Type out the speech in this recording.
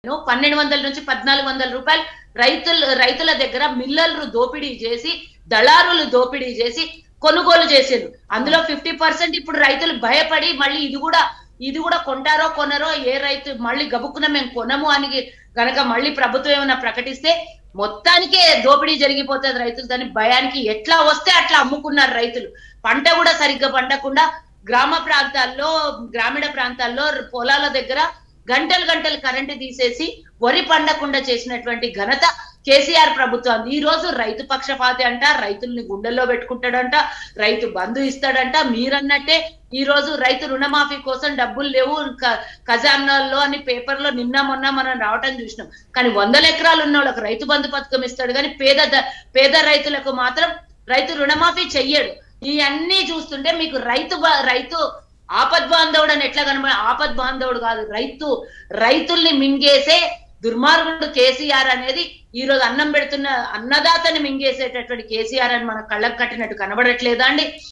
పన్నెండు వందల నుంచి పద్నాలుగు వందల రూపాయలు రైతులు రైతుల దగ్గర మిల్లర్లు దోపిడీ చేసి దళారులు దోపిడీ చేసి కొనుగోలు చేసేది అందులో ఫిఫ్టీ పర్సెంట్ ఇప్పుడు రైతులు భయపడి మళ్ళీ ఇది కూడా ఇది కూడా కొంటారో కొనరో ఏ రైతు మళ్ళీ గబుక్కున మేము కొనము అని గనక మళ్ళీ ప్రభుత్వం ఏమైనా ప్రకటిస్తే మొత్తానికే దోపిడీ జరిగిపోతుంది రైతులు దాని భయానికి ఎట్లా వస్తే అట్లా అమ్ముకున్నారు రైతులు పంట కూడా సరిగ్గా పండకుండా గ్రామ ప్రాంతాల్లో గ్రామీణ ప్రాంతాల్లో పొలాల దగ్గర గంటలు గంటలు కరెంటు తీసేసి వరి పండకుండా చేసినటువంటి ఘనత కేసీఆర్ ప్రభుత్వం ఈ రోజు రైతు పక్షపాతి అంట రైతుల్ని గుండెల్లో పెట్టుకుంటాడంట రైతు బంధు ఇస్తాడంట మీరన్నట్టే ఈ రోజు రైతు రుణమాఫీ కోసం డబ్బులు లేవు క- ఖజానాల్లో అని పేపర్లో నిన్న మొన్న మనం రావటం చూసినాం కానీ వందల ఎకరాలు ఉన్న వాళ్ళకి రైతు బంధు పథకం ఇస్తాడు కానీ పేద ద- పేద రైతులకు మాత్రం రైతు రుణమాఫీ చెయ్యడు ఇవన్నీ చూస్తుంటే మీకు రైతు బ- రైతు ఆపద్ బాంధవుడు అని ఎట్లా కనబడ ఆపద్ బాంధవుడు కాదు రైతు రైతుల్ని మింగేసే దుర్మార్గుడు కేసీఆర్ అనేది ఈ రోజు అన్నం పెడుతున్న అన్నదాతని మింగేసేటటువంటి కేసీఆర్ అని మన కళ్ళకు కట్టినట్టు కనబడట్లేదా అండి